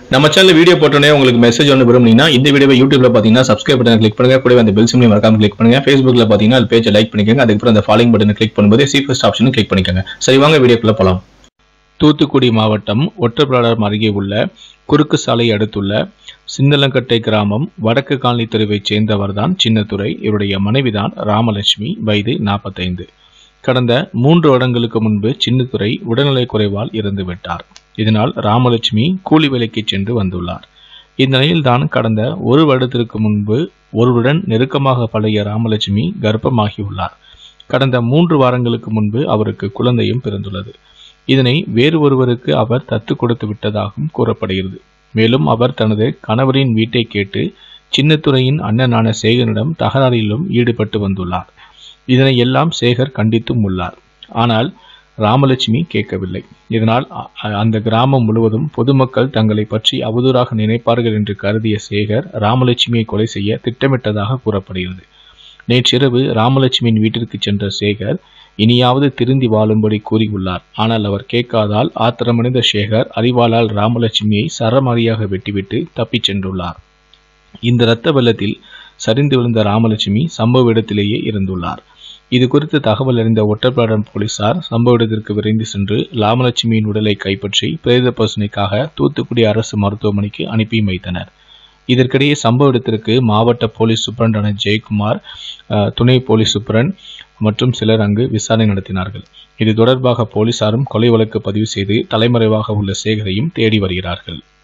நம்ம channel video போட்டோன்னே உங்களுக்கு மெசேஜ் ஒன்று விரும்புனீங்கன்னா இந்த வீடியோவை யூடியூப்ல பார்த்தீங்கன்னா சப்ஸ்கிரைப் பட்டன் கிளிக் பண்ணுங்க கூடவே அந்த பெல் சிம்லையும் மறக்காம கிளிக் பண்ணுங்க ஃபேஸ்புக்ல பார்த்தீங்கன்னா அது பேஜை லைக் பண்ணிக்கோங்க அதுக்கப்புறம் அந்த ஃபாலோயிங் பட்டனை கிளிக் பண்ணும்போது சி ஃபர்ஸ்ட் ஆப்ஷனும் கிளிக் பண்ணிக்கோங்க சரி வாங்க வீடியோக்குள்ள போலாம் தூத்துக்குடி மாவட்டம் ஒற்றப்பிராடம் அருகே உள்ள குறுக்கு சாலை அடுத்துள்ள சிந்தலங்கட்டை கிராமம் வடக்கு காலனி தெருவைச் சேர்ந்தவர்தான் சின்னத்துரை இவருடைய மனைவிதான் ராமலட்சுமி வயது நாற்பத்தைந்து கடந்த மூன்று வருடங்களுக்கு முன்பு சின்னத்துரை உடல்நலக் குறைவால் இறந்து விட்டார் இதனால் ராமலட்சுமி கூலி வேலைக்கு சென்று வந்துள்ளார் இந்த நிலையில்தான் கடந்த ஒரு வருடத்திற்கு முன்பு ஒருவருடன் நெருக்கமாக பழகிய ராமலட்சுமி கர்ப்பமாகியுள்ளார் கடந்த மூன்று வாரங்களுக்கு முன்பு அவருக்கு குழந்தையும் பிறந்துள்ளது இதனை வேறு ஒருவருக்கு அவர் தத்து கொடுத்து விட்டதாகவும் கூறப்படுகிறது மேலும் அவர் தனது கணவரின் வீட்டை கேட்டு சின்னத்துறையின் அண்ணனான சேகரிடம் தகராறிலும் ஈடுபட்டு வந்துள்ளார் இதனை எல்லாம் சேகர் கண்டித்தும் உள்ளார் ஆனால் ராமலட்சுமி கேட்கவில்லை இதனால் அ- அந்த கிராமம் முழுவதும் பொதுமக்கள் தங்களை பற்றி அவதூறாக நினைப்பார்கள் என்று கருதிய சேகர் ராமலட்சுமியை கொலை செய்ய திட்டமிட்டதாக கூறப்படுகிறது நேற்றிரவு ராமலட்சுமியின் வீட்டிற்கு சென்ற சேகர் இனியாவது திருந்தி வாழும்படி கூறியுள்ளார் ஆனால் அவர் கேட்காதால் ஆத்திரமடைந்த சேகர் அறிவாளால் ராமலட்சுமியை சரமாரியாக வெட்டிவிட்டு தப்பிச் சென்றுள்ளார் இந்த இரத்த வெள்ளத்தில் சரிந்து விழுந்த ராமலட்சுமி சம்பவ இடத்திலேயே இருந்துள்ளார் இது குறித்து தகவல் அறிந்த ஒட்டப்பாடம் போலீசார் சம்பவ இடத்திற்கு விரைந்து சென்று ராமலட்சுமியின் உடலை கைப்பற்றி பிரேத பரிசோதனைக்காக தூத்துக்குடி அரசு மருத்துவமனைக்கு அனுப்பி வைத்தனர் இதற்கிடையே சம்பவ இடத்திற்கு மாவட்ட போலீஸ் சூப்பரண்டான ஜெயக்குமார் அஹ், துணை போலீஸ் சூப்பரண்ட் மற்றும் சிலர் அங்கு விசாரணை நடத்தினார்கள் இது தொடர்பாக போலீசாரும் கொலை வழக்கு பதிவு செய்து தலைமறைவாக உள்ள சேகரையும் தேடி வருகிறார்கள்